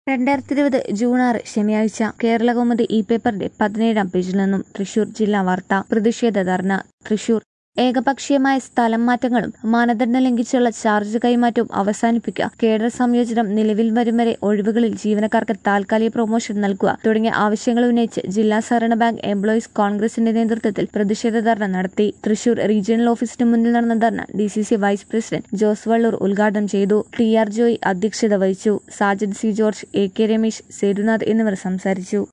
രണ്ടായിരത്തി ഇരുപത് ജൂൺ ആറ് ശനിയാഴ്ച കേരളകൗമുദി ഇ പേപ്പറിന്റെ പതിനേഴാം പേജിൽ നിന്നും തൃശൂർ ജില്ലാ വാർത്ത പ്രതിഷേധ ധർണ തൃശൂർ ഏകപക്ഷീയമായ സ്ഥലം മാറ്റങ്ങളും മാനദണ്ഡം ലംഘിച്ചുള്ള ചാർജ് കൈമാറ്റവും അവസാനിപ്പിക്കുക കേഡർ സംയോജനം നിലവിൽ വരും വരെ ഒഴിവുകളിൽ ജീവനക്കാർക്ക് താൽക്കാലിക പ്രൊമോഷൻ നൽകുക തുടങ്ങിയ ആവശ്യങ്ങൾ ഉന്നയിച്ച് ജില്ലാ സഹകരണ ബാങ്ക് എംപ്ലോയീസ് കോൺഗ്രസിന്റെ നേതൃത്വത്തിൽ പ്രതിഷേധ ധർണ നടത്തി തൃശൂർ റീജിയണൽ ഓഫീസിന് മുന്നിൽ നടന്ന ധർണ D C C vice president Jose Vallur ഉദ്ഘാടനം ചെയ്തു ടി ആർ ജോയി അധ്യക്ഷത വഹിച്ചു Sajid C George A K Ramesh Sethunath എന്നിവർ സംസാരിച്ചു